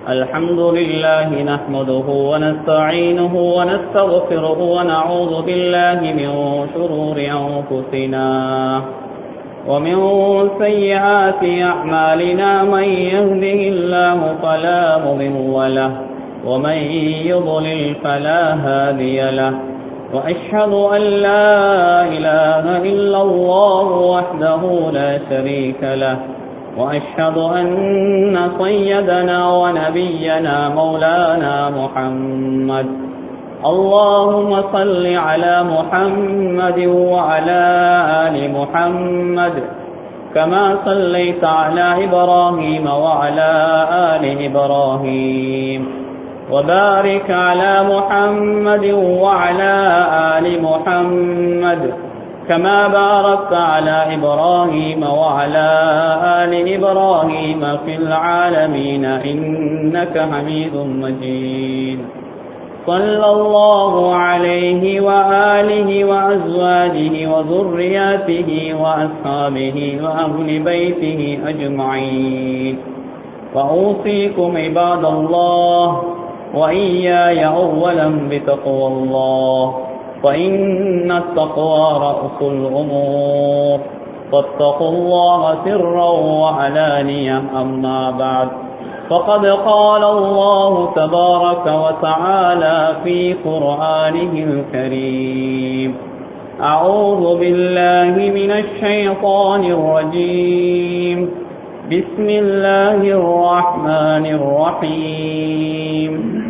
الحمد لله نحمده ونستعينه ونستغفره ونعوذ بالله من شرور أنفسنا ومن سيئات أعمالنا من يهده الله فلا مضل له ومن يضلل فلا هادي له وأشهد أن لا إله إلا الله وحده لا شريك له وأشهد أن سيدنا ونبينا مولانا محمد اللهم صل على محمد وعلى آل محمد كما صليت على إبراهيم وعلى آل إبراهيم وبارك على محمد وعلى آل محمد كما باركت على إبراهيم وعلى آل إبراهيم في العالمين إنك حميد مجيد صلى الله عليه وآله وأزواجه وذرياته وأصحابه وأهل بيته أجمعين وأوصيكم عباد الله وإياي أولا بتقوى الله فإن التقوى رأس الأمور فاتقوا الله سرا وعلانية أما بعد فقد قال الله تبارك وتعالى في قرآنه الكريم أعوذ بالله من الشيطان الرجيم بسم الله الرحمن الرحيم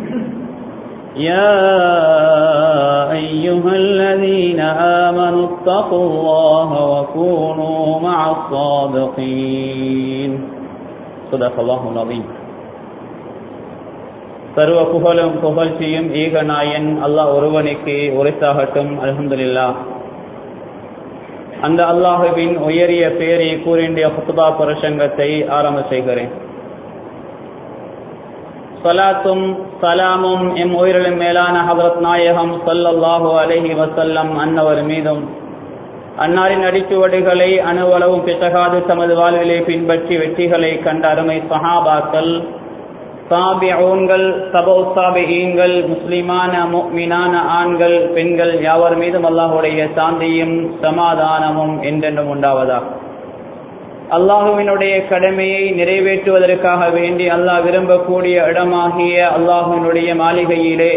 يا أيها الذين آمنوا اتقوا الله وكونوا مع الصادقين صدق الله العظيم சர்வ புகழும் புகழ்ச்சியும் ஏகநாயன் அல்லாஹ் ஒருவனுக்கு உரைத்தாகட்டும் அலமதுல்லா அந்த அல்லாஹுவின் உயரிய பேரை கூறிய புத்துபா பிரசங்கத்தை ஆரம்ப செய்கிறேன் சலாத்தும் சலாமும் எம் உயிரிலும் மேலான ஹதரத் நாயகம் சல்லல்லாஹு அலஹி வசல்லம் அன்னவர் மீதும் அன்னாரின் அடிச்சுவடுகளை அணுவளவும் பிசகாது தமது வாழ்விலே பின்பற்றி வெற்றிகளை கண்ட அருமை சஹாபாக்கள் சாபிஊன்கள் சபோ சாபிஈன்கள் முஸ்லிமான முக்மினான ஆண்கள் பெண்கள் யாவர் மீதும் அல்லாஹுடைய சாந்தியும் சமாதானமும் என்றென்றும் உண்டாவதா அல்லாஹுவினுடைய கடமையை நிறைவேற்றுவதற்காக வேண்டி அல்லாஹ் விரும்பக்கூடிய இடமாகிய அல்லாஹுவினுடைய மாளிகையிலே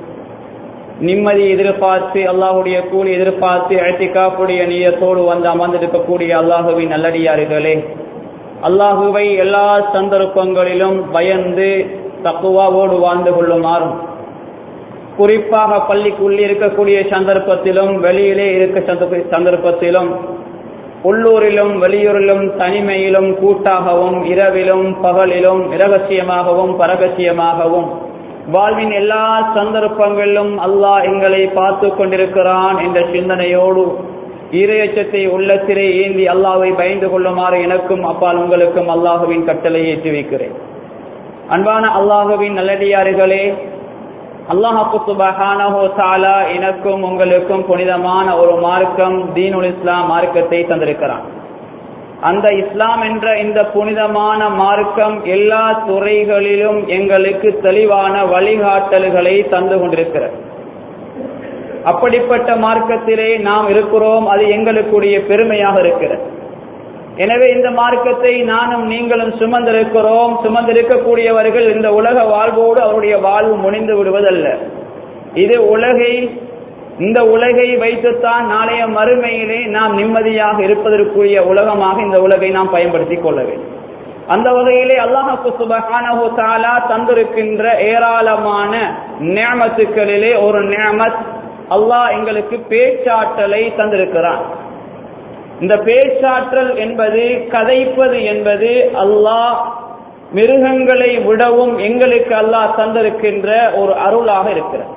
நிம்மதி எதிர்பார்த்து அல்லாஹுடைய கூலி எதிர்பார்த்து அழைத்திக்காக்கூடிய நீயத்தோடு வந்து அமர்ந்திருக்கக்கூடிய அல்லாஹுவின் நல்லடியார்களே அல்லாஹுவை எல்லா சந்தர்ப்பங்களிலும் பயந்து தக்குவாவோடு வாழ்ந்து கொள்ளுமாறும் குறிப்பாக பள்ளிக்குள்ளே இருக்கக்கூடிய சந்தர்ப்பத்திலும் வெளியிலே இருக்க சந்தர்ப்பத்திலும் உள்ளூரிலும் வெளியூரிலும் தனிமையிலும் கூட்டாகவும் இரவிலும் பகலிலும் இரகசியமாகவும் பரகசியமாகவும் வாழ்வின் எல்லா சந்தர்ப்பங்களிலும் அல்லாஹ் எங்களை பார்த்து கொண்டிருக்கிறான் என்ற சிந்தனையோடு ஈரையச்சத்தை உள்ளத்திலே ஏந்தி அல்லாவை பயந்து கொள்ளுமாறு எனக்கும் அப்பால் உங்களுக்கும் அல்லாஹுவின் கட்டளை ஏற்றி வைக்கிறேன் அன்பான அல்லாஹுவின் நல்லடியார்களே அல்லாஹு சுபஹானஹோ தாலா எனக்கும் உங்களுக்கும் புனிதமான ஒரு மார்க்கம் தீனுல் இஸ்லாம் மார்க்கத்தை தந்திருக்கிறான் அந்த இஸ்லாம் என்ற இந்த புனிதமான மார்க்கம் எல்லா துறைகளிலும் எங்களுக்கு தெளிவான வழிகாட்டல்களை தந்து கொண்டிருக்கிறது அப்படிப்பட்ட மார்க்கத்திலே நாம் இருக்கிறோம் அது எங்களுக்குரிய பெருமையாக இருக்கிறது எனவே இந்த மார்க்கத்தை நானும் நீங்களும் சுமந்திருக்கிறோம் சுமந்திருக்கக்கூடியவர்கள் இந்த உலக வாழ்வோடு அவருடைய வாழ்வு முடிந்து விடுவதல்ல இது உலகை இந்த உலகை வைத்துத்தான் நாளைய மறுமையிலே நாம் நிம்மதியாக இருப்பதற்குரிய உலகமாக இந்த உலகை நாம் பயன்படுத்திக் கொள்ள வேண்டும் அந்த வகையிலே அல்லாஹு சுபஹானஹு தாலா தந்திருக்கின்ற ஏராளமான நியமத்துக்களிலே ஒரு நியமத் அல்லாஹ் எங்களுக்கு பேச்சாற்றலை தந்திருக்கிறான் இந்த பேச்சாற்றல் என்பது கதைப்பது என்பது அல்லாஹ் மிருகங்களை விடவும் எங்களுக்கு அல்லாஹ் தந்திருக்கின்ற ஒரு அருளாக இருக்கிறது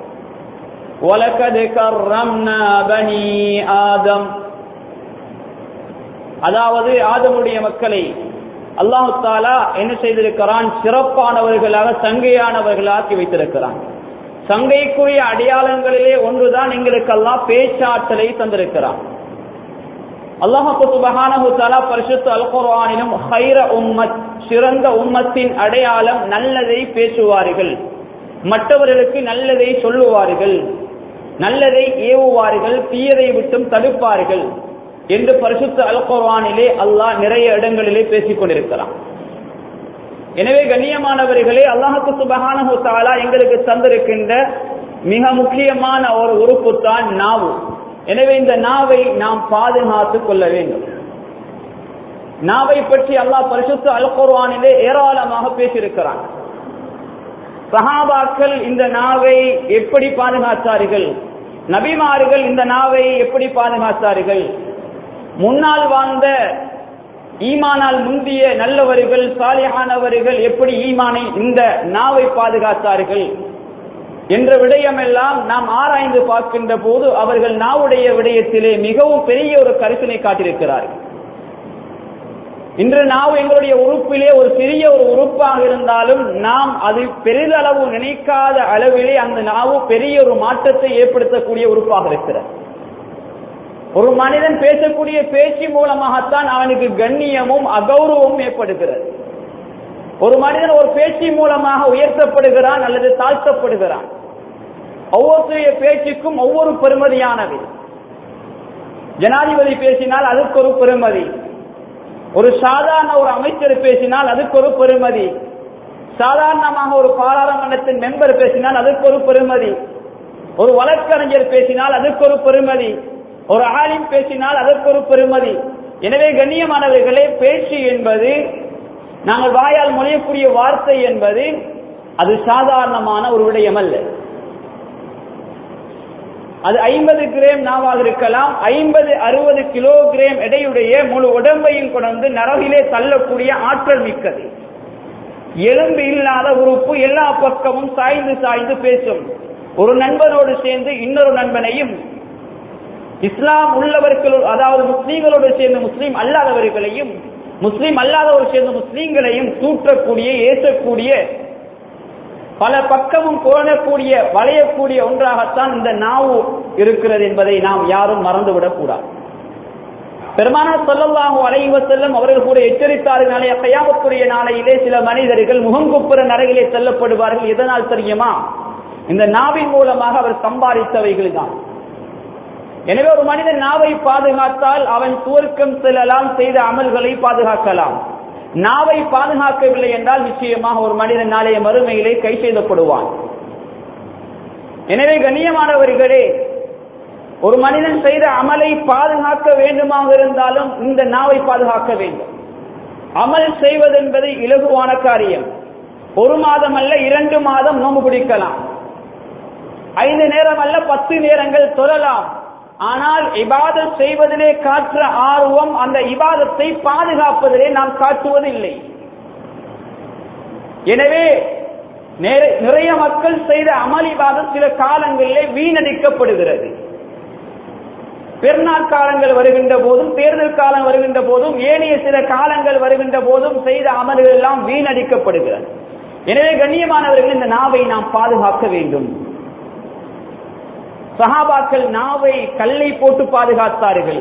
ஆதம் அதாவது ஆதமுடைய மக்களை அல்லாஹு தாலா என்ன செய்திருக்கிறான் சிறப்பானவர்களாக சங்கையானவர்களாக்கி வைத்திருக்கிறான் சங்கைக்குரிய அடையாளங்களிலே ஒன்றுதான் எங்களுக்கெல்லாம் பேச்சாற்றலை தந்திருக்கிறான் அல்லாஹு சுபஹானஹு தஆலா பரிசுத்த அல் குர்ஆனிலும் ஹைர உம்மத் சிறந்த உம்மத்தின் அடையாளம் நல்லதை பேசுவார்கள் மற்றவர்களுக்கு நல்லதை சொல்லுவார்கள் நல்லதை ஏவுவார்கள் தீயதை விட்டும் தடுப்பார்கள் என்று பரிசுத்த அல்குர்வானிலே அல்லாஹ் நிறைய இடங்களிலே பேசிக் கொண்டிருக்கிறான் எனவே கண்ணியமானவர்களே அல்லாஹுக்கு சுபஹானஹு தஆலா எங்களுக்கு தந்திருக்கின்ற மிக முக்கியமான ஒரு உறுப்பு தான் நாவு எனவே இந்த நாவை நாம் பாதுகாத்துக் கொள்ள வேண்டும் நாவை பற்றி அல்லாஹ் பரிசுத்த அல் குர்ஆனிலே ஏராளமாக பேசியிருக்கிறான் சஹாபாக்கள் இந்த நாவை எப்படி பாதுகாத்தார்கள் நபிமார்கள் இந்த நாவை எப்படி பாதுகாத்தார்கள் முன்னால் வாழ்ந்த ஈமானால் முந்திய நல்லவர்கள் சாலியானவர்கள் எப்படி ஈமானை இந்த நாவை பாதுகாத்தார்கள் என்ற விடயமெல்லாம் நாம் ஆராய்ந்து பார்க்கின்ற போது அவர்கள் நாவுடைய விடயத்திலே மிகவும் பெரிய ஒரு கருத்தினை காட்டியிருக்கிறார்கள் இன்று நாவு எங்களுடைய உறுப்பிலே ஒரு சிறிய ஒரு உறுப்பாக இருந்தாலும் நாம் அது பெரிதளவு நினைக்காத அளவிலே அந்த நாவு பெரிய ஒரு மாற்றத்தை ஏற்படுத்தக்கூடிய உறுப்பாக இருக்கிறது ஒரு மனிதன் பேசக்கூடிய பேச்சு மூலமாகத்தான் அவனுக்கு கண்ணியமும் அகௌரவமும் ஏற்படுகிறது ஒரு மனிதன் ஒரு பேச்சு மூலமாக உயர்த்தப்படுகிறான் அல்லது தாழ்த்தப்படுகிறான் ஒவ்வொருத்தருடைய பேச்சுக்கும் ஒவ்வொரு பெருமதியானது ஜனாதிபதி பேசினால் அதுக்கு ஒரு பெருமதி ஒரு சாதாரண ஒரு அமைச்சர் பேசினால் அதுக்கு ஒரு பெருமதி சாதாரணமாக ஒரு பாராளுமன்றத்தின் மெம்பர் பேசினால் அதுக்கு ஒரு பெருமதி ஒரு வழக்கறிஞர் பேசினால் அதுக்கு ஒரு பெருமதி ஒரு ஆலிம் பேசினால் அதற்கு ஒரு பெருமதி எனவே கண்ணியமானவர்களே பேச்சு என்பது நாங்கள் வாயால் மொழியக்கூடிய வார்த்தை என்பது அது சாதாரணமான ஒரு விடயம் அல்ல அது ஐம்பது கிராம் நாவாக இருக்கலாம் ஐம்பது அறுபது கிலோகிராம் எடையுடைய முழு உடம்பையும் கொண்டு நரகிலே தள்ளக்கூடிய ஆற்றல் மிக்கது எலும்பு இல்லாத உறுப்பு எல்லா பக்கமும் சாய்ந்து சாய்ந்து பேசும் ஒரு நண்பனோடு சேர்ந்து இன்னொரு நண்பனையும் இஸ்லாம் உள்ளவர்கள் அதாவது முஸ்லீம்களோடு சேர்ந்து முஸ்லீம் அல்லாதவர்களையும் முஸ்லீம் அல்லாதவர் சேர்ந்த முஸ்லீம்களையும் தூற்றக்கூடிய ஏசக்கூடிய பல பக்கமும் கோணக்கூடிய வளையக்கூடிய ஒன்றாகத்தான் இந்த நாவு இருக்கிறது என்பதை நாம் யாரும் மறந்துவிடக் கூடாது பெருமான சொல்லல்லாஹு அலைவ செல்லும் அவர்கள் கூட எச்சரித்தார்கள் நாளைய கையாமத்துடைய நாளையிலே சில மனிதர்கள் முகங்குப்புற நரகிலே செல்லப்படுவார்கள் எதனால் தெரியுமா இந்த நாவின் மூலமாக அவர் சம்பாதித்தவைகள் தான் எனவே ஒரு மனிதன் நாவை பாதுகாத்தால் அவன் துவர்க்கம் செல்லலாம் செய்த அமல்களை பாதுகாக்கலாம் நாவை பாதுகாக்கவில்லை என்றால் நிச்சயமாக ஒரு மனிதன் நாளைய மறுமையிலே கை செய்தப்படுவான் எனவே கண்ணியமானவர்களே ஒரு மனிதன் செய்த அமலை பாதுகாக்க வேண்டுமாக இருந்தாலும் இந்த நாவை பாதுகாக்க வேண்டும் அமல் செய்வதென்பது இலகுவான காரியம் ஒரு மாதம் அல்ல இரண்டு மாதம் நோம்பு பிடிக்கலாம் ஐந்து நேரம் அல்ல பத்து நேரங்கள் தொழலாம் ஆனால் இபாதத் செய்வதிலே காற்ற ஆர்வம் அந்த இபாதத்தை பாதுகாப்பதிலே நாம் காட்டுவதில்லை எனவே நிறைய மக்கள் செய்த அமல் இபாதத் சில காலங்களிலே வீணடிக்கப்படுகிறது பெருநாள் காலங்கள் வருகின்ற போதும் தேர்தல் காலம் வருகின்ற போதும் ஏனைய சில காலங்கள் வருகின்ற போதும் செய்த அமல்கள் எல்லாம் வீணடிக்கப்படுகிறது எனவே கண்ணியமானவர்கள் இந்த நாவை நாம் பாதுகாக்க வேண்டும் சஹாபாக்கள் நாவை கல்லை போட்டு பாதுகாத்தார்கள்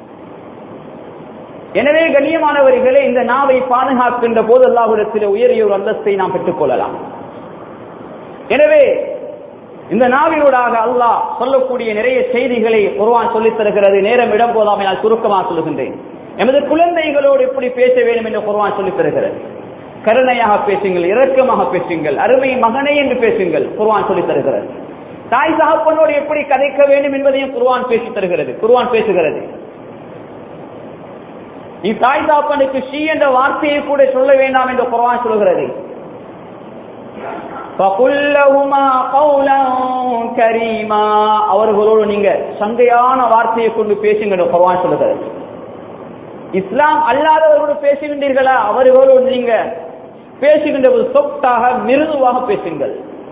எனவே கண்ணியமானவர்களே இந்த நாவை பாதுகாக்கின்ற போது அல்லாஹுடத்தில் உயரிய ஒரு அந்தஸ்தை நாம் பெற்றுக் கொள்ளலாம் எனவே இந்த நாவினூடாக அல்லாஹ் சொல்லக்கூடிய நிறைய செய்திகளை குர்ஆன் சொல்லித் தருகிறது நேரம் இடம் போதாமை நான் சுருக்கமாக சொல்லுகின்றேன் எமது குழந்தைகளோடு எப்படி பேச வேண்டும் என்று குர்ஆன் சொல்லித் தருகிறது கருணையாக பேசுங்கள் இரக்கமாக பேசுங்கள் அருமை மகனே என்று பேசுங்கள் குர்ஆன் சொல்லித் தருகிறது தாய் சகப்பனோடு எப்படி கதைக்க வேண்டும் என்பதையும் குர்ஆன் பேசி தருகிறது குர்ஆன் பேசுகிறது நீ தாய் சாப்பனுக்கு ஷீ என்ற வார்த்தையை கூட சொல்ல வேண்டாம் என்று குர்ஆன் சொல்கிறது கரீமா அவர்களோடு நீங்க சந்தையான வார்த்தையை கொண்டு பேசுங்க குர்ஆன் சொல்லுகிறது இஸ்லாம் அல்லாதவர்களோடு பேசுகின்றீர்களா அவர்களோடு நீங்க பேசுகின்ற போது சொத்தாக மிருதுவாக பேசுங்கள்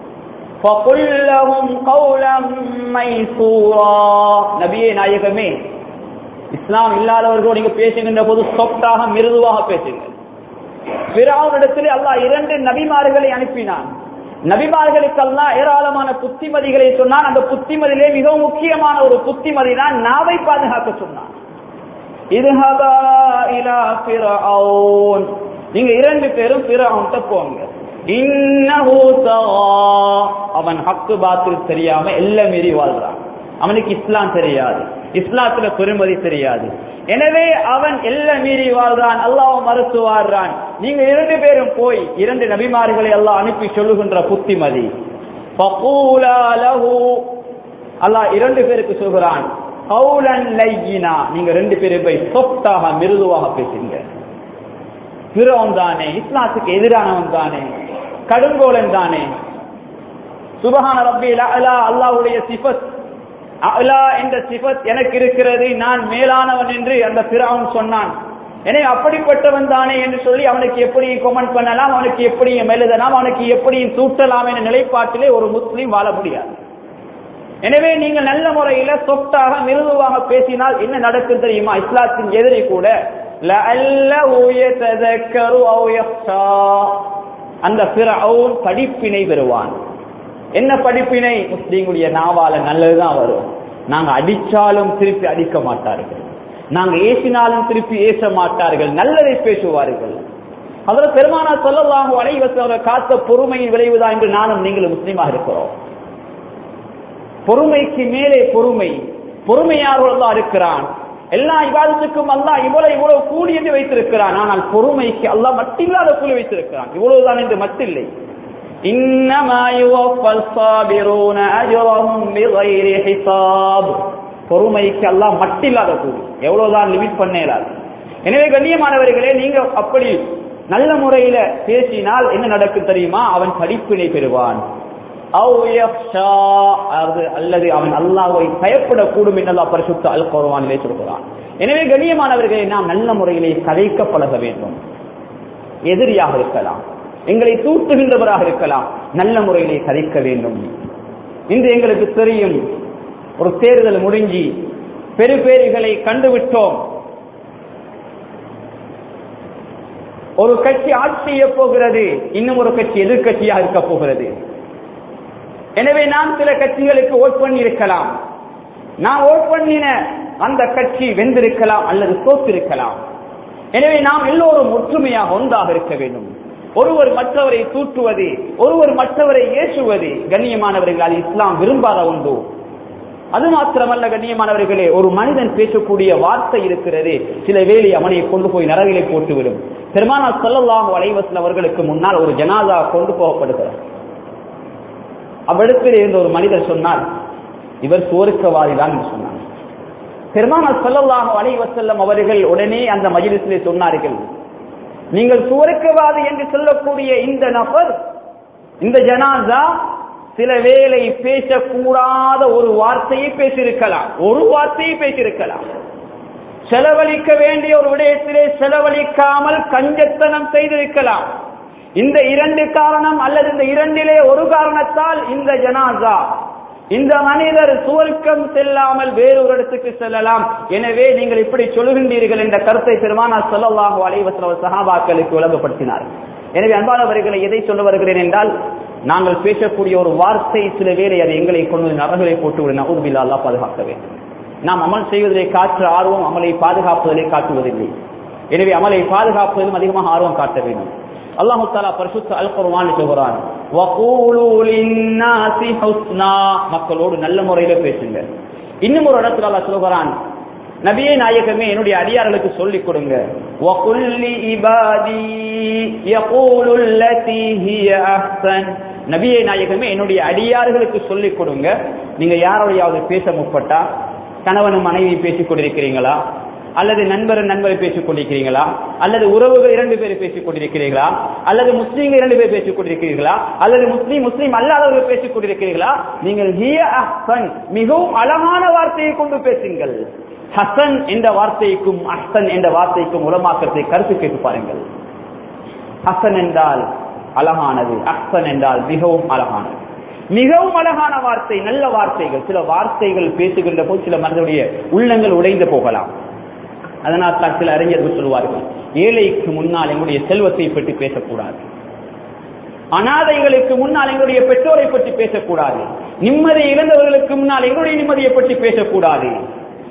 நபியே நாயகமே இஸ்லாம் இல்லாதவர்களோடு நீங்க பேசுகின்ற போது சொத்தாக மிருதுவாக பேசுங்கள் பிறாவிடத்தில் அல்லாஹ் இரண்டு நபிமார்களை அனுப்பினான் நபிமார்களுக்கு அல்லாஹ் ஏராளமான புத்திமதிகளை சொன்னான் அந்த புத்திமதியிலே மிகவும் முக்கியமான ஒரு புத்திமதி தான் நாவை பாதுகாக்க சொன்னான் நீங்க இரண்டு பேரும் பிற அவன்கிட்ட போங்க இன்னஹு தகா. அவன் ஹக்கு பாத்தில் தெரியாம எல்லாம் மீறி வாழ்றான் அவனுக்கு இஸ்லாம் தெரியாது இஸ்லாத்துல பெருமதி தெரியாது எனவே அவன் எல்லாம் மீறி வாழ்றான் அல்லாஹ் மறுத்து வாழ்றான் நீங்க இரண்டு பேரும் போய் இரண்டு நபிமார்களை எல்லாம் அனுப்பி சொல்லுகின்ற புத்திமதி ஃபகூலா லஹு அல்லாஹ் இரண்டு பேருக்கு சொல்கிறான் கௌலன் லையினா நீங்க ரெண்டு பேரும் போய் சொத்தாக மிருதுவாக பேசுங்க பிறவன் தானே இஸ்லாத்துக்கு எதிரானவன் தானே கடுங்கோலன் தானே சுபஹான ரப்பி அலா அல்லாஹ்வுடைய சிஃபத் அலா என்ற சிஃபத் எனக்கு இருக்கிறது நான் மேலானவன் என்று அந்த பிறவன் சொன்னான் எனவே அப்படிப்பட்டவன் தானே என்று சொல்லி அவனுக்கு எப்படி கொமெண்ட் பண்ணலாம் அவனுக்கு எப்படி எழுதலாம் அவனுக்கு எப்படி தூட்டலாம் என்ற நிலைப்பாட்டிலே ஒரு முஸ்லீம் வாழ முடியாது எனவே நீங்கள் நல்ல முறையில சொத்தாக மிருதுவாக பேசினால் என்ன நடக்கும் தெரியுமா இஸ்லாத்தின் எதிரி கூட لَعَلَّهُ يَتَذَكَّرُ أَوْ يَخْشَى. அந்த பிறவுன் படிப்பினை பெறுவான் என்ன படிப்பினை முஸ்லீம்களுடைய நாவால நல்லதுதான் வரும் நாங்க அடிச்சாலும் திருப்பி அடிக்க மாட்டார்கள் நாங்க ஏசினாலும் திருப்பி ஏச மாட்டார்கள் நல்லதை பேசுவார்கள் அதில் பெருமானா சொல்லலாம் அனைவச காத்த பொறுமையின் விளைவுதான் என்று நானும் நீங்களும் முஸ்லீமாக இருக்கிறோம் பொறுமைக்கு மேலே பொறுமை பொறுமையாக தான் இருக்கிறான் எல்லா இவாதத்துக்கும் அல்லாஹ் இவ்வளவு இவ்வளவு கூலி என்று வைத்திருக்கிறான் ஆனால் பொறுமைக்கு அல்லாஹ் மட்டில்லாத கூலி வைத்திருக்கிறான் இவ்வளவுதான் என்று மட்டில்லை இன்னமா யுவஃபல் சாபிரூன அஜ்ரஹும் பிகைரி ஹிசாப் பொறுமைக்கு அல்லாஹ் மட்டில்லாத கூலி எவ்வளவுதான் லிமிட் பண்ணேலாது எனவே கண்ணியமானவர்களே நீங்க அப்படி நல்ல முறையில பேசினால் என்ன நடக்கும் தெரியுமா அவன் படிப்பினை பெறுவான் அவு யக்ஷா, அது அல்லது அவன் அல்லாஹ்வை பயப்படக்கூடும் என்று அல்லாஹ் பரிசுத்த அல் குர்ஆனிலே சொல்கிறான் எனவே கண்ணியமானவர்களை நாம் நல்ல முறையிலே கதைக்க பழக வேண்டும் எதிரியாக இருக்கலாம் எங்களை தூட்டுகின்றவராக இருக்கலாம் நல்ல முறையிலே கதைக்க வேண்டும் இன்று எங்களுக்கு தெரியும் ஒரு தேர்தல் முடிஞ்சி பெருபேறுகளை கண்டுவிட்டோம் ஒரு கட்சி ஆட்சி செய்ய போகிறது இன்னும் ஒரு கட்சி எதிர்கட்சியாக இருக்க போகிறது எனவே நாம் சில கட்சிகளுக்கு ஓட் பண்ணி இருக்கலாம் நான் ஓட் பண்ணின அந்த கட்சி வென்றிருக்கலாம் அல்லது தோற்றிருக்கலாம் எனவே நாம் எல்லோரும் ஒற்றுமையாக ஒன்றாக இருக்க வேண்டும் ஒருவர் மற்றவரை தூற்றுவது ஒருவர் மற்றவரை ஏசுவது கண்ணியமானவர்கள் அது இஸ்லாம் விரும்பாத ஒன்று அது மாத்திரமல்ல கண்ணியமானவர்களே ஒரு மனிதன் பேசக்கூடிய வார்த்தை இருக்கிறது சில வேளை அவனை கொண்டு போய் நரகிலே போட்டுவிடும் பெருமானா சொல்லலாம் வலைவசல் அவர்களுக்கு முன்னால் ஒரு ஜனாதா கொண்டு போகப்படுகிறார் அவ்விடத்தில் இருந்த ஒரு மனிதர் சொன்னார் இவர் சோருக்கவாதி தான் என்று சொன்னார் பெருமானா சொல்லலாம் வலைவசல்லம் அவர்கள் உடனே அந்த மஜிலிசிலே சொன்னார்கள் நீங்கள் சுவர்க்கவாதி என்று சொல்லக்கூடிய இந்த நபர் இந்த ஜனாதா சில வேளை பேசக்கூடாத ஒரு வார்த்தையை பேசியிருக்கலாம் ஒரு வார்த்தையை பேசியிருக்கலாம் செலவழிக்க வேண்டிய ஒரு விடயத்திலே செலவழிக்காமல் கஞ்சத்தனம் செய்திருக்கலாம் இந்த இரண்டு காரணம் அல்லது இந்த இரண்டிலே ஒரு காரணத்தால் இந்த ஜனாசா இந்த மனிதர் சுவர்க்கம் செல்லாமல் வேறொரு இடத்துக்கு செல்லலாம் எனவே நீங்கள் இப்படி சொல்லுகின்றீர்கள் என்ற கருத்தை பெருமானா சொல்லலாக அலைவசல சகாபாக்களுக்கு விளங்கப்படுத்தினார் எனவே அன்பானவர்களை எதை சொல்ல வருகிறேன் என்றால் நாங்கள் பேசக்கூடிய ஒரு வார்த்தை சில வேளை அது எங்களை கொண்டு வந்து நரகளை போட்டு நகுபில்லா அல்லா பாதுகாக்க வேண்டும் நாம் அமல் செய்வதிலே காற்று ஆர்வம் அமலை பாதுகாப்பதிலே காட்டுவதில்லை எனவே அமலை பாதுகாப்பதிலும் அதிகமாக ஆர்வம் காட்ட வேண்டும் அல்லாஹு தாலா பரிசுத்த அல் குர்ஆன் சொல்கிறான் வகூலு லின்னாசி ஹுஸ்னா மக்களோடு நல்ல முறையில பேசுங்க இன்னும் ஒரு இடத்துல அல்லாஹ் சொல்கிறான் நபியே நாயகமே என்னுடைய அடியார்களுக்கு சொல்லிக் கொடுங்க வகுல்லி இபாதி யகூலு அல்லதி ஹிய அஹ்சன் நபியே நாயகமே என்னுடைய அடியார்களுக்கு சொல்லிக் கொடுங்க நீங்க யாரோடையாவது பேச முற்பட்டா கணவனும் மனைவி பேசிக் கொண்டிருக்கிறீங்களா அல்லது நண்பர் நண்பரை பேசிக் கொண்டிருக்கிறீங்களா அல்லது உறவுகள் இரண்டு பேர் பேசிக் கொண்டிருக்கிறீர்களா அல்லது முஸ்லீம்கள் இரண்டு பேர் பேசிக் கொண்டிருக்கிறீர்களா அல்லது முஸ்லீம் முஸ்லீம் அல்லாதவர்கள் பேசிக் கொண்டிருக்கிறீர்களா நீங்கள் ஹிய அஹ்சன் மிகவும் அழகான வார்த்தையை கொண்டு பேசுங்கள் ஹசன் என்ற வார்த்தைக்கும் அஹ்சன் என்ற வார்த்தைக்கும் உலமாக்கத்தை கருத்து கேட்டு பாருங்கள் ஹசன் என்றால் அழகானது அஹ்சன் என்றால் மிகவும் அழகானது மிகவும் அழகான வார்த்தை நல்ல வார்த்தைகள் சில வார்த்தைகள் பேசுகின்ற போது சில மனிதனுடைய உள்ளங்கள் உடைந்து போகலாம் அதனால் தான் சில அறிஞர்கள் சொல்வார்கள் ஏழைக்கு முன்னால் எங்களுடைய செல்வத்தை பற்றி பேசக்கூடாது அனாதைகளுக்கு முன்னால் எங்களுடைய பெற்றோரை பற்றி பேசக்கூடாது நிம்மதியை இழந்தவர்களுக்கு முன்னால் எங்களுடைய நிம்மதியை பற்றி பேசக்கூடாது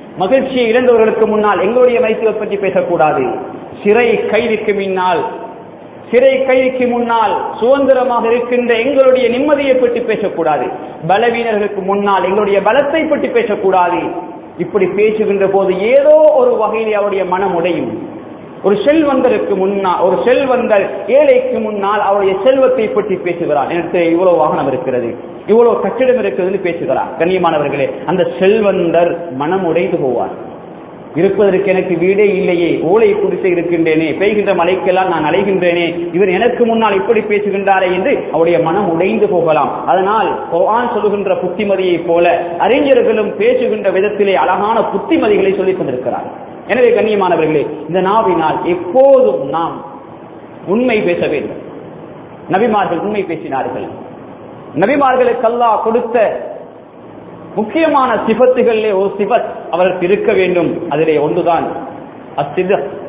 மகிழ்ச்சியை இழந்தவர்களுக்கு முன்னால் எங்களுடைய மகிழ்ச்சியை பற்றி பேசக்கூடாது சிறை கைதிக்கு முன்னால் சிறை கைக்கு முன்னால் சுதந்திரமாக இருக்கின்ற எங்களுடைய நிம்மதியை பற்றி பேசக்கூடாது பலவீனர்களுக்கு முன்னால் எங்களுடைய பலத்தை பற்றி பேசக்கூடாது இப்படி பேசுகின்ற போது ஏதோ ஒரு வகையில் அவருடைய மனம் உடையும் ஒரு செல்வந்தருக்கு முன்னால் ஒரு செல்வந்தர் ஏழைக்கு முன்னால் அவருடைய செல்வத்தை பற்றி பேசுகிறார் எனக்கு இவ்வளவு வாகனம் இருக்கிறது இவ்வளவு கட்டிடம் இருக்கிறது பேசுகிறார் கண்ணியமானவர்களே அந்த செல்வந்தர் மனம் உடைந்து போவார் இருப்பதற்கு எனக்கு வீடே இல்லையே ஓலை குடிசை இருக்கின்றேனே பெய்கின்ற மலைக்கெல்லாம் நான் அலைகின்றேனே இவர் எனக்கு முன்னால் இப்படி பேசுகின்றாரே என்று அவருடைய மனம் உடைந்து போகலாம் அதனால் குர்ஆன் சொல்லுகின்ற புத்திமதியைப் போல அறிஞர்களும் பேசுகின்ற விதத்திலே அழகான புத்திமதிகளை சொல்லிக் கொண்டிருக்கிறார் எனவே கண்ணியமானவர்களே இந்த நாவினால் எப்போதும் நாம் உண்மை பேச வேண்டும் நபிமார்கள் உண்மை பேசினார்கள் நபிமார்களுக்கு அல்லாஹ் கொடுத்த முக்கியமான சிபத்துகளிலே ஒரு சிபத் அவருக்கு இருக்க வேண்டும் அதிலே ஒன்றுதான் அசித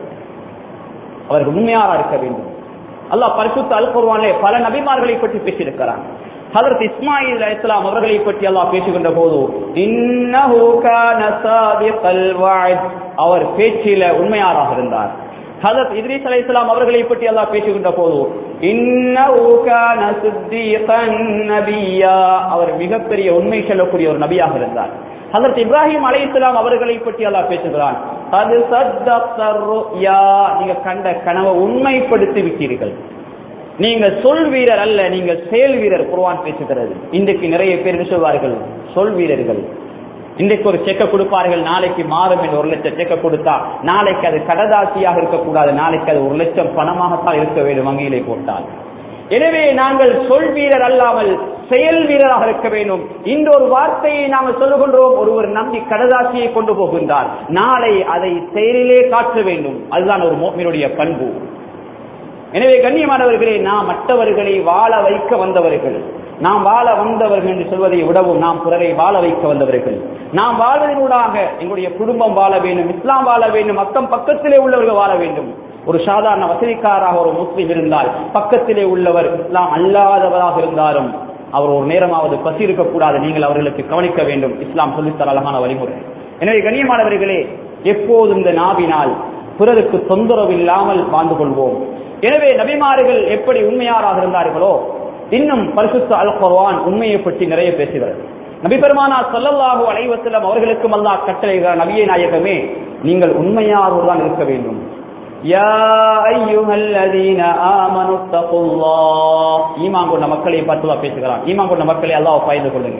அவர்கள் உண்மையாக இருக்க வேண்டும் அல்லாஹ் பரிசுத்த அல் குர்ஆனிலே பல நபிமார்களை பற்றி பேசியிருக்கிறான் ஹதரத் இஸ்மாயில் அலைஹிஸ்ஸலாம் அவர்களை பற்றி அல்லாஹ் பேசுகின்ற போது இன்னஹு கான சாதிகல் வஅத் அவர் பேச்சில உண்மையாராக இருந்தார் ஹதரத் இத்ரீஸ் அலைஹிஸ்ஸலாம் அவர்களை பற்றி அல்லாஹ் பேசுகின்ற போது இன்னஹு கான சித்தீகன் நபியா அவர் மிகப்பெரிய உண்மை சொல்லக்கூடிய ஒரு நபியாக இருந்தார் ஹதரத் இப்ராஹிம் அலைஹிஸ்ஸலாம் அவர்களை பற்றி அல்லாஹ் பேசுகிறான் அது சத்தர் ருயா நீங்க கண்ட கனவை உண்மைப்படுத்தி விட்டீர்கள் நீங்க சொல் வீரர் அல்ல நீங்க செயல் வீரர் குர்ஆன் பேசுகிறது இன்றைக்கு நிறைய பேர் என்ன சொல்வார்கள் சொல் வீரர்கள் இன்றைக்கு ஒரு செக்க கொடுப்பார்கள் நாளைக்கு மாறும் என்று ஒரு லட்சம் செக்க கொடுத்தா நாளைக்கு அது கடதாசியாக இருக்கக்கூடாது நாளைக்கு அது ஒரு லட்சம் பணமாகத்தான் இருக்க வேண்டும் வங்கியிலே போட்டால் எனவே நாங்கள் சொல் வீரர் அல்லாமல் செயல் வீரராக இருக்க வேண்டும் இந்த ஒரு வார்த்தையை நாங்கள் சொல்லுகின்றோம் ஒருவர் நம்பி கடதாசியை கொண்டு போகின்றார் நாளை அதை செயலிலே காட்ட வேண்டும் அதுதான் ஒரு மோமினுடைய பண்பு எனவே கண்ணியமானவர்களே நாம் மற்றவர்களை வாழ வைக்க வந்தவர்கள் நாம் வாழ வந்தவர்கள் என்று சொல்வதை விடவும் நாம் பிறரை வாழ வைக்க வந்தவர்கள் நாம் வாழ்வதனூடாக எங்களுடைய குடும்பம் வாழ வேண்டும் இஸ்லாம் வாழ வேண்டும் அக்கம் பக்கத்திலே உள்ளவர்கள் வாழ வேண்டும் ஒரு சாதாரண வசதிக்காராக ஒரு முஸ்லிம் இருந்தால் பக்கத்திலே உள்ளவர் இஸ்லாம் அல்லாதவராக இருந்தாலும் அவர் ஒரு நேரமாவது பசி இருக்கக்கூடாது நீங்கள் அவர்களுக்கு கவனிக்க வேண்டும் இஸ்லாம் சொல்லித்தர அழகான வழிமுறை எனவே கண்ணியமானவர்களே எப்போதும் இந்த நாவினால் பிறருக்கு தொந்தரவு இல்லாமல் வாழ்ந்து கொள்வோம் எனவே நபிமார்கள் எப்படி உண்மையாராக இருந்தார்களோ இன்னும் பரிசுத்த அல் குர்ஆன் உண்மையை பற்றி நிறைய பேசுகிறது நபி பெருமானா ஸல்லல்லாஹு அலைஹி வஸல்லம் அவர்களுக்கும் அல்லாஹ் கட்டளைகிறார் நபியே நாயகமே நீங்கள் உண்மையாரோடு தான் இருக்க வேண்டும் யா அய்யுஹல்லதீன ஆமனு தகுல்லாஹ் ஈமான் கொண்ட மக்களை பார்த்து பேசுகிறான் ஈமான் கொண்ட மக்களை அல்லாஹ் பயந்து கொள்ளுங்க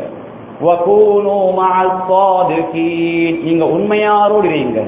வகூனு மஅஸ் ஸாதிகீன் நீங்க உண்மையாரோடு இருங்க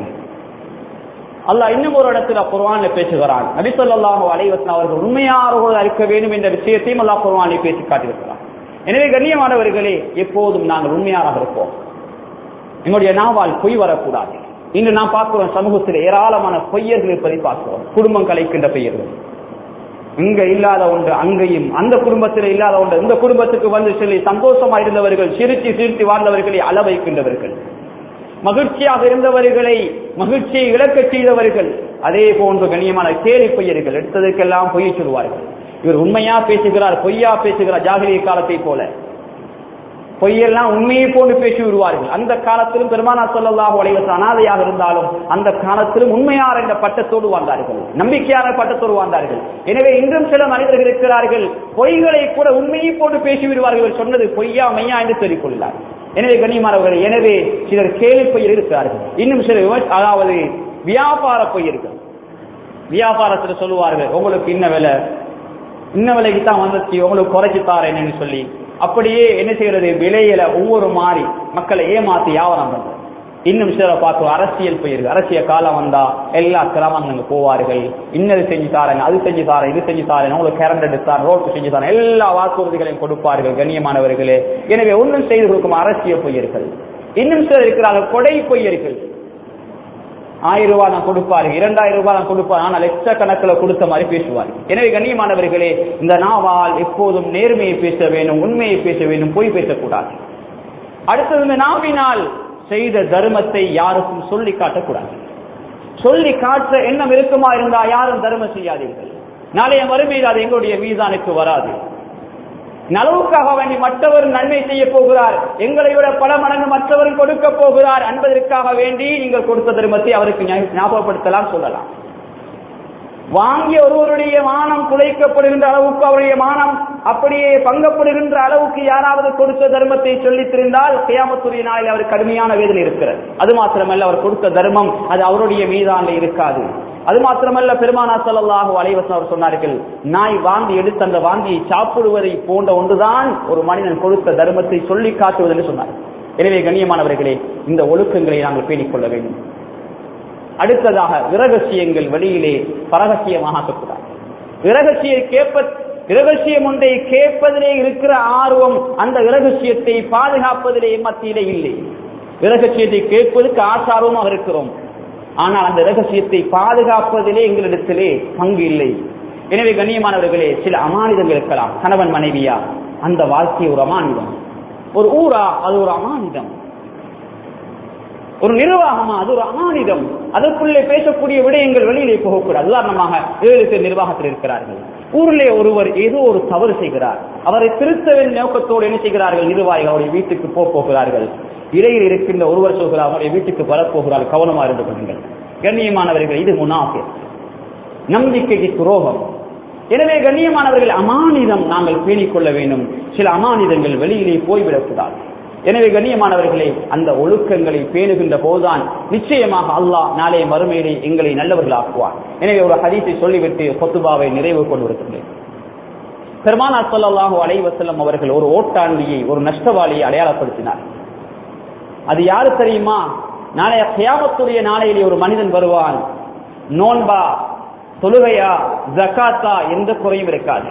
அல்லாஹ் இன்னும் ஒரு இடத்துல குர்ஆன்ல பேசுகிறான் நபி ஸல்லல்லாஹு அலைஹி வஸல்லம் அவர்கள் உண்மையாரோடு இருக்க வேண்டும் என்ற விஷயத்தையும் அல்லாஹ் குர்ஆனில் பேசி காட்டியிருக்கிறார் எனவே கண்ணியமானவர்களே எப்போதும் நாங்கள் உண்மையாராக இருப்போம் எங்களுடைய நாவால் பொய் வரக்கூடாது இன்று நாம் பார்க்கிறோம் சமூகத்தில் ஏராளமான பொய்யர்கள் இருப்பதை பார்க்கிறோம் குடும்பம் கலைக்கின்ற பெயர்கள் இங்க இல்லாத ஒன்று அங்கேயும் அந்த குடும்பத்தில் இல்லாத ஒன்று இந்த குடும்பத்துக்கு வந்து சொல்லி சந்தோஷமா இருந்தவர்கள் சிரித்து சிரித்து வாழ்ந்தவர்களை அள வைக்கின்றவர்கள் மகிழ்ச்சியாக இருந்தவர்களை மகிழ்ச்சியை இழக்கச் செய்தவர்கள் அதே போன்று கண்ணியமான கேலி பொய்யர்கள் எடுத்ததற்கெல்லாம் பொய் சொல்வார்கள் இவர் உண்மையா பேசுகிறார் பொய்யா பேசுகிறார் ஜாகிரிய காலத்தை போல பொய்யெல்லாம் உண்மையை போன்று பேசி விடுவார்கள் அந்த காலத்திலும் பெருமானா சொல்லல்லாஹு அலைவச அனாதையாக இருந்தாலும் அந்த காலத்திலும் உண்மையார் என்ற பட்டத்தோடு வாழ்ந்தார்கள் நம்பிக்கையான பட்டத்தோடு வாழ்ந்தார்கள் எனவே இன்றும் சில மனிதர்கள் இருக்கிறார்கள் பொய்களை கூட உண்மையை போன்று பேசி விடுவார்கள் இவர் சொன்னது பொய்யா மையா என்று சொல்லிக் கொள்ளார் எனவே கண்ணியமானவர்கள் எனவே சிலர் கேலி பொய்யர் இருக்கிறார்கள் இன்னும் சிலர் விமர்ச- அதாவது வியாபார பொய்யர்கள் வியாபாரத்தில் சொல்லுவார்கள் உங்களுக்கு இன்ன விலை இன்ன விலைக்கு தான் வந்துச்சு உங்களுக்கு குறைச்சு தாரேன்னு சொல்லி அப்படியே என்ன செய்யறது விலையில ஒவ்வொரு மாறி மக்களை ஏமாத்தி வியாபாரம் பண்றது இன்னும் சில பார்க்கும் அரசியல் போயிருக்கு அரசியல் காலம் வந்தா எல்லா கிராமங்களுக்கு போவார்கள் இன்னது செஞ்சு தாரேன் அது செஞ்சு தாரேன் இது செஞ்சு தாரேன் உங்களுக்கு கரண்ட் எடுத்தார் ரோட்டு செஞ்சு தாரேன் எல்லா வாக்குறுதிகளையும் கொடுப்பார்கள் கண்ணியமானவர்களே எனவே ஒன்றும் செய்து கொடுக்கும் அரசியல் பொய்யர்கள் இன்னும் சிலர் இருக்கிறார்கள் கொடை பொய்யர்கள் ஆயிரம் ரூபாய் தான் கொடுப்பாரு இரண்டாயிரம் ரூபாய் தான் கொடுப்பாரு ஆனால் லட்சக்கணக்கில் கொடுத்த மாதிரி பேசுவார் எனவே கண்ணியமானவர்களே இந்த நாவால் எப்போதும் நேர்மையை பேச வேண்டும் உண்மையை பேச வேண்டும் பொய் பேசக்கூடாது அடுத்தது இந்த நாவினால் செய்த தர்மத்தை யாருக்கும் சொல்லி காட்டக்கூடாது சொல்லி காட்ட எண்ணம் இருக்குமா இருந்தா யாரும் தர்மம் செய்யாதீர்கள் நாளைய மறுமையில் அது எங்களுடைய மீதானுக்கு வராது நலவுக்காக வேண்டி மற்றவர் நன்மை செய்ய போகிறார் எங்களை விட பல மடங்கு மற்றவர் கொடுக்க போகிறார் என்பதற்காக வேண்டி நீங்கள் கொடுத்த தர்மத்தை அவருக்கு ஞா- ஞாபகப்படுத்தலாம் சொல்லலாம் வாங்கிய ஒருவருடைய மானம் குலைக்கப்படுகின்ற அளவுக்கு அவருடைய மானம் அப்படியே பங்கப்படுகின்ற அளவுக்கு யாராவது கொடுத்த தர்மத்தை சொல்லித் தெரிந்தால் கியாமத்துடைய நாளில் அவர் கடுமையான வேதனை இருக்கிறது அது மாத்திரமல்ல அவர் கொடுத்த தர்மம் அது அவருடைய மீதான இருக்காது அது மாத்திரமல்ல பெருமானா ஸல்லல்லாஹு அலைஹி வஸல்லம் அவர் சொன்னார்கள் நாய் வாந்தி எடுத்து அந்த வாந்தியை சாப்பிடுவதை போன்ற ஒன்றுதான் ஒரு மனிதன் கொடுத்த தர்மத்தை சொல்லி காட்டுவது என்று சொன்னார் எனவே கண்ணியமானவர்களே இந்த ஒழுக்கங்களை நாங்கள் பேணிக் கொள்ள வேண்டும் அடுத்ததாக இரகசியங்கள் வெளியிலே பரகசியமாக ஆக்கக்கூடாது இரகசிய கேட்ப இரகசியம் ஒன்றை கேட்பதிலே இருக்கிற ஆர்வம் அந்த இரகசியத்தை பாதுகாப்பதிலே மத்தியிலே இல்லை இரகசியத்தை கேட்பதற்கு ஆசாரமாக இருக்கிறோம் ஆனால் அந்த ரகசியத்தை பாதுகாப்பதிலே எங்களிடத்திலே பங்கு இல்லை எனவே கண்ணியமானவர்களே சில அமானிதங்கள் இருக்கலாம் கணவன் மனைவியா அந்த வாழ்க்கை ஒரு அமானிதம் ஒரு ஊரா அது ஒரு அமானிதம் ஒரு நிர்வாகமா அது ஒரு அமானிதம் அதற்குள்ளே பேசக்கூடிய விடயங்கள் வெளியிலே போகக்கூடாது உதாரணமாக ஏழு பேர் நிர்வாகத்தில் இருக்கிறார்கள் ஊரிலே ஒருவர் ஏதோ ஒரு தவறு செய்கிறார் அவரை திருத்தவின் நோக்கத்தோடு என்ன செய்கிறார்கள் நிர்வாகிகள் அவருடைய வீட்டுக்கு போக போகிறார்கள் இடையில் இருக்கின்ற ஒருவர் சொல்கிறார் அவருடைய வீட்டுக்கு வரப்போகிறார் கவனமா இருந்து கொள்ளுங்கள் கண்ணியமானவர்கள் இது முனாஃபி நம்பிக்கைக்கு துரோகம் எனவே கண்ணியமானவர்கள் அமானிதம் நாங்கள் பேணிக் கொள்ள வேண்டும் சில அமானிதங்கள் வெளியிலே போய்விடக்கூடாது எனவே கண்ணியமானவர்களே அந்த ஒழுக்கங்களை பேணுகின்ற போதுதான் நிச்சயமாக அல்லாஹ் நாளைய மறுமையிலே எங்களை நல்லவர்களாக்குவார் எனவே ஒரு ஹதீஸை சொல்லிவிட்டு கொத்துபாவை நிறைவு கொண்டு வருகின்றேன் பெருமானா சொல்லல்லாஹு அலைவசல்லம் அவர்கள் ஒரு ஓட்டாண்டியை ஒரு நஷ்டவாளியை அடையாளப்படுத்தினார் அது யாரு தெரியுமா நாளைய கியாமத்துடைய நாளையிலே ஒரு மனிதன் வருவான் நோன்பா தொழுகையா ஜக்காத்தா எந்த குறையும் இருக்காது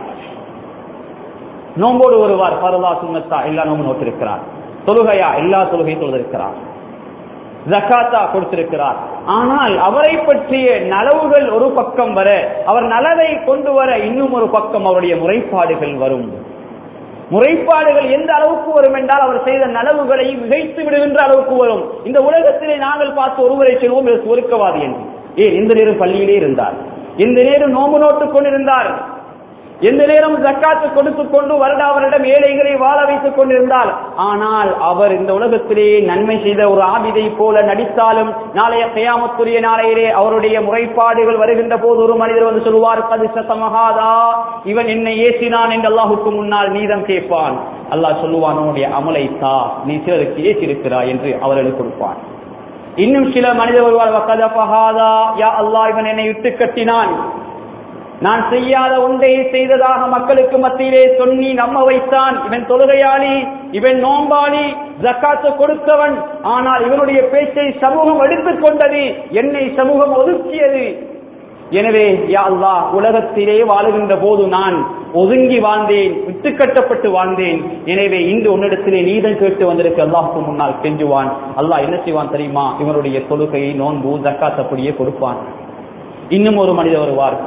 நோம்போடு வருவார் பரதா சுண்ணத்தா எல்லா நோம்பு நோட்டிருக்கிறார் தொழுகையா எல்லா தொழுகையும் தொழுதிருக்கிறார் ஜக்காத்தா கொடுத்திருக்கிறார் ஆனால் அவரை பற்றிய நலவுகள் ஒரு பக்கம் வர அவர் நலவை கொண்டு வர இன்னும் ஒரு பக்கம் அவருடைய முறைப்பாடுகள் வரும் முறைப்பாடுகள் எந்த அளவுக்கு வரும் என்றால் அவர் செய்த நலவுகளை மிகைத்து விடுகின்ற அளவுக்கு வரும் இந்த உலகத்திலே நாங்கள் பார்த்து ஒருவரை செல்வோம் இது சுருக்கவாதி என்று ஏன் இந்த நேரம் பள்ளியிலே இருந்தார் இந்த நேரம் நோம்பு நோட்டுக் கொண்டிருந்தார் எந்த நேரம் ஜக்காத்து கொடுத்துக் கொண்டு வருடா வருடம் ஏழைகளை வாழ வைத்துக் கொண்டிருந்தால் ஆனால் அவர் இந்த உலகத்திலே நன்மை செய்த ஒரு ஆபிதை போல நடித்தாலும் நாளைய கயாமத்துரிய நாளையிலே அவருடைய முறைப்பாடுகள் வருகின்ற போது ஒரு மனிதர் வந்து சொல்லுவார் பதிசமகாதா இவன் என்னை ஏசினான் என்று அல்லாஹுக்கு முன்னால் நீதம் கேட்பான் அல்லாஹ் சொல்லுவான் உன்னுடைய அமலை தா நீ சிலருக்கு ஏசிருக்கிறாய் என்று அவர்களுக்கு கொடுப்பான் இன்னும் சில மனிதர் வருவார் யா அல்லாஹ் இவன் என்னை இட்டு கட்டினான் நான் செய்யாத ஒன்றை செய்ததாக மக்களுக்கு மத்தியிலே சொல்லி நம்ப வைத்தான் இவன் தொழுகையாளி இவன் நோம்பாளி ஜக்காத்து கொடுத்தவன் ஆனால் இவனுடைய பேச்சை சமூகம் எடுத்துக் கொண்டது என்னை சமூகம் ஒதுக்கியது எனவே யா அல்லாஹ் உலகத்திலே வாழுகின்ற போது நான் ஒதுங்கி வாழ்ந்தேன் விட்டுக்கட்டப்பட்டு வாழ்ந்தேன் எனவே இன்று உன்னிடத்திலே நீதம் கேட்டு வந்திருக்க அல்லாஹுக்கு முன்னால் கெஞ்சுவான் அல்லாஹ் என்ன செய்வான் தெரியுமா இவனுடைய தொழுகையை நோன்பு ஜக்காத் அப்படியே கொடுப்பான் இன்னும் ஒரு மனிதர் வருவார்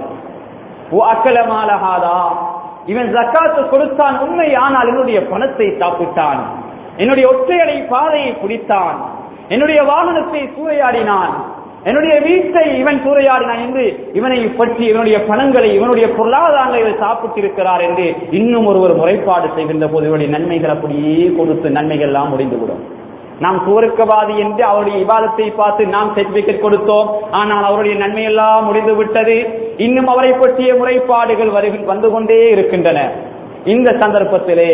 அக்கலமாலஹாதா இவன் ஜக்காத்து கொடுத்தான் உண்மை ஆனால் என்னுடைய பணத்தை சாப்பிட்டான் என்னுடைய ஒற்றையடை பாதையை பிடித்தான் என்னுடைய வாகனத்தை சூறையாடினான் என்னுடைய வீட்டை இவன் சூறையாடினான் என்று இவனை பற்றி இவனுடைய பணங்களை இவனுடைய பொருளாதாரங்களை இவர் சாப்பிட்டிருக்கிறார் என்று இன்னும் ஒருவர் முறைப்பாடு செய்கின்ற போது இவருடைய நன்மைகள் அப்படியே கொடுத்து நன்மைகள் எல்லாம் முடிந்துவிடும் நாம் சுவருக்கவாதி என்று அவருடைய விவாதத்தை பார்த்து நாம் சர்டிபிகேட் கொடுத்தோம் ஆனால் அவருடைய நன்மையெல்லாம் முடிந்து விட்டது இன்னும் அவரை பற்றிய முறைப்பாடுகள் வருகின்ற வந்து கொண்டே இருக்கின்றன இந்த சந்தர்ப்பத்திலே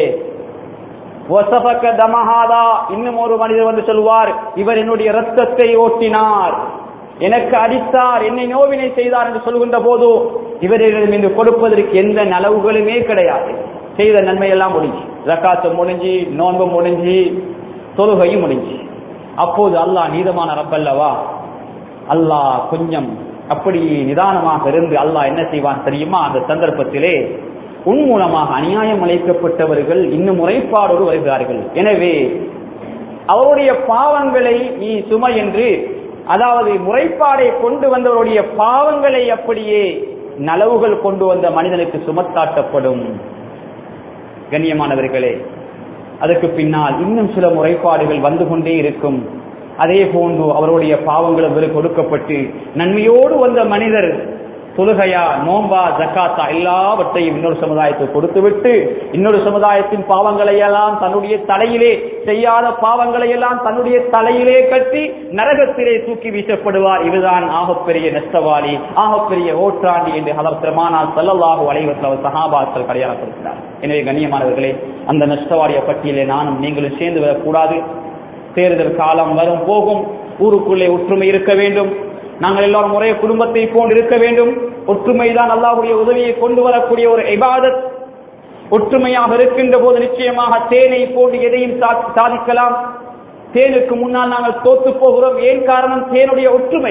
ஒசபக்க தமஹாதா இன்னும் ஒரு மனிதர் வந்து சொல்வார் இவர் என்னுடைய ரத்தத்தை ஓட்டினார் எனக்கு அடித்தார் என்னை நோவினை செய்தார் என்று சொல்கின்ற போது இவரிடம் இன்று கொடுப்பதற்கு எந்த நலவுகளுமே கிடையாது செய்த நன்மையெல்லாம் முடிஞ்சு ரக்காத்து முடிஞ்சு நோன்பு முடிஞ்சு தொழுகையும் முடிஞ்சு அப்போது அல்லாஹ் நீதமான ரப்பல்லவா அல்லாஹ் கொஞ்சம் அப்படி நிதானமாக இருந்து அல்லாஹ் என்ன செய்வான் தெரியுமா அந்த சந்தர்ப்பத்திலே உன் மூலமாக அநியாயம் அழைக்கப்பட்டவர்கள் இன்னும் முறைப்பாடோடு வருகிறார்கள் எனவே அவருடைய பாவங்களை நீ சுமை என்று அதாவது முறைப்பாடை கொண்டு வந்தவருடைய பாவங்களை அப்படியே நலவுகள் கொண்டு வந்த மனிதனுக்கு சுமத்தாட்டப்படும் கண்ணியமானவர்களே அதற்கு பின்னால் இன்னும் சில முறைப்பாடுகள் வந்து கொண்டே இருக்கும் அதே போன்று அவருடைய பாவங்கள் அவருக்கு கொடுக்கப்பட்டு நன்மையோடு வந்த மனிதர் தொழுகையா நோம்பா ஜக்காத்தா எல்லாவற்றையும் இன்னொரு சமுதாயத்துக்கு கொடுத்துவிட்டு இன்னொரு சமுதாயத்தின் பாவங்களை எல்லாம் தன்னுடைய தலையிலே செய்யாத பாவங்களை எல்லாம் தன்னுடைய தலையிலே கட்டி நரகத்திலே தூக்கி வீசப்படுவார் இதுதான் ஆகப்பெரிய நெஸ்தவாளி ஆகப்பெரிய ஓட்டாண்டி என்று அவர் பெருமானால் செல்லல்லாக வளைவத்தில் சகாபாக்கள் கடையாளப்படுத்தினார் எனவே கண்ணியமானவர்களே அந்த நஷ்டவாளிய பட்டியலே நானும் நீங்களும் சேர்ந்து விடக்கூடாது தேர்தல் காலம் வரும் போகும் ஊருக்குள்ளே ஒற்றுமை இருக்க வேண்டும் நாங்கள் எல்லாரும் ஒரே குடும்பத்தை போன்று இருக்க வேண்டும் ஒற்றுமைதான் அல்லாஹுடைய உதவியை கொண்டு வரக்கூடிய ஒரு இபாதத் ஒற்றுமையாக இருக்கின்ற போது நிச்சயமாக தேனை போன்று எதையும் சா- சாதிக்கலாம் தேனுக்கு முன்னால் நாங்கள் தோத்து போகிறோம் ஏன் காரணம் தேனுடைய ஒற்றுமை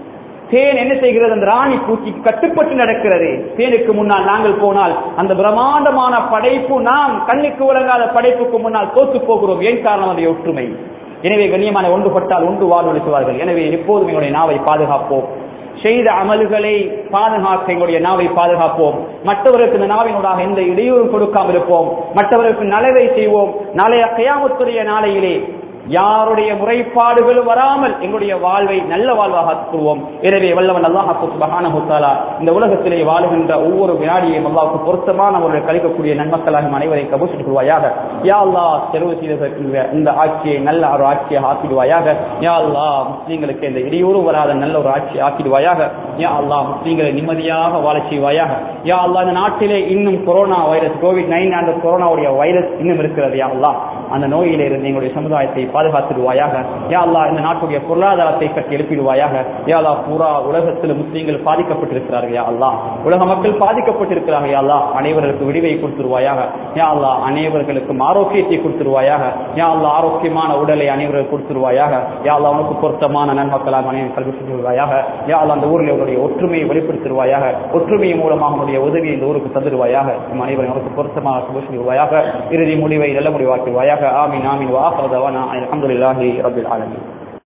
தேன் என்ன செய்கிறது அந்த ராணி பூச்சி கட்டுப்பட்டு நடக்கிறது தேனுக்கு முன்னால் நாங்கள் போனால் அந்த பிரம்மாண்டமான படைப்பு நாம் கண்ணுக்கு விளங்காத படைப்புக்கு முன்னால் தோத்து போகிறோம் ஏன் காரணம் அந்த ஒற்றுமை எனவே கண்ணியமான ஒன்றுபட்டால் ஒன்று வாழ்வெடுத்துவார்கள் எனவே எப்போதும் எங்களுடைய நாவை பாதுகாப்போம் செய்த அமல்களை பாதுகாக்க எங்களுடைய நாவை பாதுகாப்போம் மற்றவருக்கு இந்த நாவினூடாக எந்த இடையூறும் கொடுக்காமல் இருப்போம் மற்றவருக்கு நலவை செய்வோம் நாளைய கயாமத்துடைய நாளையிலே யாருடைய முறைப்பாடுகளும் வராமல் எங்களுடைய வாழ்வை நல்ல வாழ்வாக ஆக்குவோம் எனவே வல்லவன் அல்லாஹ் சுபஹானஹு தஆலா இந்த உலகத்திலே வாழுகின்ற ஒவ்வொரு வினாடியையும் அல்லாஹ்வுக்கு பொருத்தமான ஒரு கழிக்கக்கூடிய நன்மக்களாக அனைவரை கபூஷ் கொள்வாயாக யா அல்லாஹ் செலவு செய்திருக்கின்ற இந்த ஆட்சியை நல்ல ஒரு ஆட்சியாக ஆக்கிடுவாயாக யா அல்லாஹ் முஸ்லீம்களுக்கு இந்த இடையூறு வராத நல்ல ஒரு ஆட்சியை ஆக்கிடுவாயாக யா அல்லாஹ் முஸ்லீம்களை நிம்மதியாக வாழச் செய்வாயாக யா அல்லாஹ் இந்த நாட்டிலே இன்னும் கொரோனா வைரஸ் கோவிட் நைன் அந்த கொரோனாவுடைய வைரஸ் இன்னும் இருக்கிறது யா அல்லாஹ் அந்த நோயிலே இருந்து எங்களுடைய சமுதாயத்தை பாதுகாத்துடுவாயாக யா அல்லாஹ் இந்த நாட்டுடைய பொருளாதாரத்தை கட்டி எழுப்பிடுவாயாக யா அல்லாஹ் பூரா உலகத்தில் முஸ்லீம்கள் பாதிக்கப்பட்டிருக்கிறார்கள் யா அல்லாஹ் உலக மக்கள் பாதிக்கப்பட்டிருக்கிறார்கள் யா அல்லாஹ் அனைவருக்கு விடிவை கொடுத்துருவாயாக யா அல்லாஹ் அனைவர்களுக்கும் ஆரோக்கியத்தை கொடுத்துருவாயாக யா அல்லாஹ் ஆரோக்கியமான உடலை அனைவருக்கு கொடுத்துருவாயாக யா அல்லாஹ் உனக்கு பொருத்தமான நன்மக்களாக அனைவரும் கல்வி செய்வாயாக யா அல்லாஹ் அந்த ஊரில் உன்னுடைய ஒற்றுமையை வெளிப்படுத்திடுவாயாக ஒற்றுமை மூலமாக உன்னுடைய உதவியை இந்த ஊருக்கு தந்துடுவாயாக நம் அனைவரும் உனக்கு பொருத்தமாக கல்வி செய்வாயாக இறுதி முடிவை நல்ல முடிவாக்குவாயாக ஆமீன் ஆமீன் வாஹர் தவானா அல்ஹம்துலில்லாஹி ரபில் ஆலமீன்